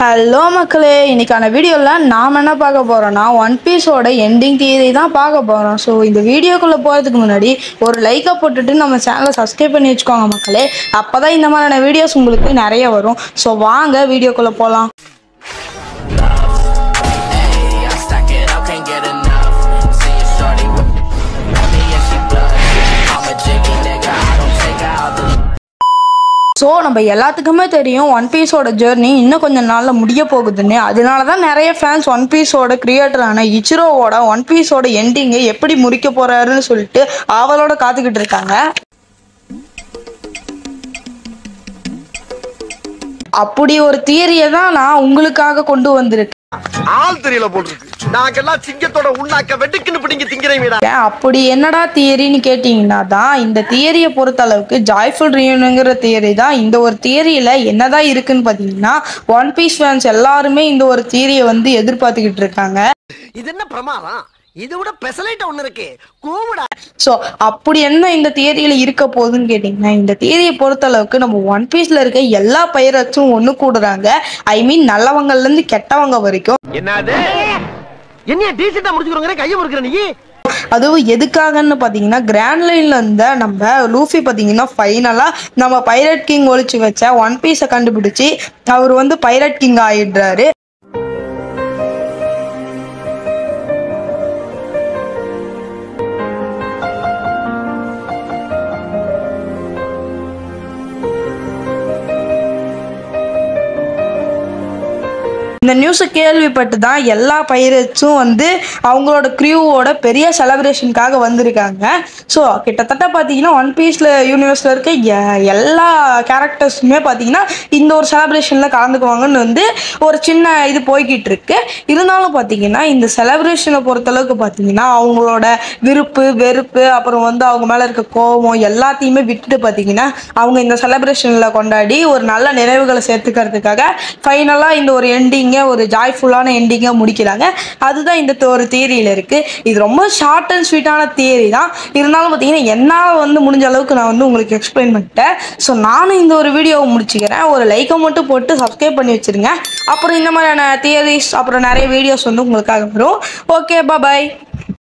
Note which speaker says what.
Speaker 1: Hello மக்களே இன்னைக்கான வீடியோவில் நாம் என்ன பார்க்க போகிறோம்னா ஒன் பீஸோட எண்டிங் தியரி தான் பார்க்க போகிறோம் ஸோ இந்த வீடியோக்குள்ளே போகிறதுக்கு முன்னாடி ஒரு லைக்கை போட்டுட்டு நம்ம சேனலை சப்ஸ்கிரைப் பண்ணி வச்சுக்கோங்க மக்களே அப்போ தான் இந்த மாதிரியான வீடியோஸ் உங்களுக்கு நிறைய வரும் ஸோ வாங்க வீடியோக்குள்ளே போகலாம்
Speaker 2: Hey, I stack it up, can't get enough. See you shorty with me and she blood. I'm a jiggy nigga, I don't take her out the
Speaker 1: so நம்ம எல்லாத்துக்குமே தெரியும் ஒன் பீஸோட ஜேர்னி இன்னும் கொஞ்சம் நாளில் முடிய போகுதுன்னு அதனால தான் நிறைய ஃபேன்ஸ் ஒன் பீஸோட கிரியேட்டரான இச்சிரோவோட ஒன் பீஸோட எண்டிங்கை எப்படி முடிக்க போறாருன்னு சொல்லிட்டு ஆவலோட காத்துக்கிட்டு இருக்காங்க அப்படி ஒரு தியரியை தான் நான் உங்களுக்காக கொண்டு வந்திருக்கேன்
Speaker 3: ஆள் தெரியல போட்டுருக்கு நாங்கெல்லாம் சிங்கத்தோட உண்ணாக்க வெட்டுக்குன்னு பிடிங்க திங்கிறீங்கடா
Speaker 1: அப்படி என்னடா தியரின்னு கேட்டிங்கன்னா தான் இந்த தியரியை பொறுத்த அளவுக்கு ஜாய்ஃபுல் ரியூனுங்கிற தியரி தான் இந்த ஒரு தியரியில் என்னதான் இருக்குன்னு பார்த்தீங்கன்னா ஒன் பீஸ் ஃபேன்ஸ் எல்லாருமே இந்த ஒரு தியரியை வந்து எதிர்பார்த்துக்கிட்டு இருக்காங்க
Speaker 3: இது என்ன பிரமாதம் இது விட பெசலைட் ஒண்ணு இருக்கு கூவுடா
Speaker 1: ஸோ அப்படி என்ன இந்த தியரியில் இருக்க போகுதுன்னு கேட்டிங்கன்னா இந்த தியரியை பொறுத்த அளவுக்கு நம்ம ஒன் பீஸில் இருக்க எல்லா பைரட்ஸும் ஒன்று கூடுறாங்க ஐ மீன் நல்லவங்கள்லேருந்து கெட்டவங்க வரைக்கும்
Speaker 3: என்னது என்ன டீசெண்டா முடிச்சுக்கிறோங்க கையை முறுக்கிற நீ
Speaker 1: அதுவும் எதுக்காகன்னு பார்த்தீங்கன்னா கிராண்ட் லைன்ல இருந்த நம்ம லூஃபி பார்த்தீங்கன்னா ஃபைனலாக நம்ம பைரட் கிங் ஒழிச்சு வச்ச ஒன் பீஸை கண்டுபிடிச்சி அவர் வந்து பைரட் கிங் ஆயிடுறாரு இந்த நியூஸை கேள்விப்பட்டு தான் எல்லா பைரட்ஸும் வந்து அவங்களோட க்ரியூவோட பெரிய செலப்ரேஷனுக்காக வந்திருக்காங்க ஸோ கிட்டத்தட்ட பார்த்தீங்கன்னா ஒன் பீஸில் யூனிவர்ஸில் இருக்க எ- எல்லா கேரக்டர்ஸுமே பார்த்தீங்கன்னா இந்த ஒரு செலப்ரேஷனில் கலந்துக்குவாங்கன்னு வந்து ஒரு சின்ன இது போய்கிட்டு இருக்கு இருந்தாலும் பார்த்தீங்கன்னா இந்த செலப்ரேஷனை பொறுத்தளவுக்கு பார்த்தீங்கன்னா அவங்களோட விருப்பு வெறுப்பு அப்புறம் வந்து அவங்க மேலே இருக்க கோபம் எல்லாத்தையுமே விட்டுட்டு பார்த்தீங்கன்னா அவங்க இந்த செலப்ரேஷனில் கொண்டாடி ஒரு நல்ல நினைவுகளை சேர்த்துக்கிறதுக்காக ஃபைனலாக இந்த ஒரு எண்டிங்கை ஒரு ஜாய்ஃபுல்லான எண்டிங்கை முடிக்கிறாங்க அதுதான் இந்த த- ஒரு தியரியில் இருக்குது இது ரொம்ப ஷார்ட் அண்ட் ஸ்வீட்டான தியரி தான் இருந்தாலும் பார்த்தீங்கன்னா என்னால் வந்து முடிஞ்ச அளவுக்கு நான் வந்து உங்களுக்கு எக்ஸ்பிளைன் பண்ணிட்டேன் ஸோ நானும் இந்த ஒரு வீடியோவை முடிச்சுக்கிறேன் ஒரு லைக்கை மட்டும் போட்டு சப்ஸ்கிரைப் பண்ணி வச்சுருங்க அப்புறம் இந்த மாதிரியான தியரிஸ் அப்புறம் நிறைய வீடியோஸ் வந்து உங்களுக்காக வரும் ஓகே பாய்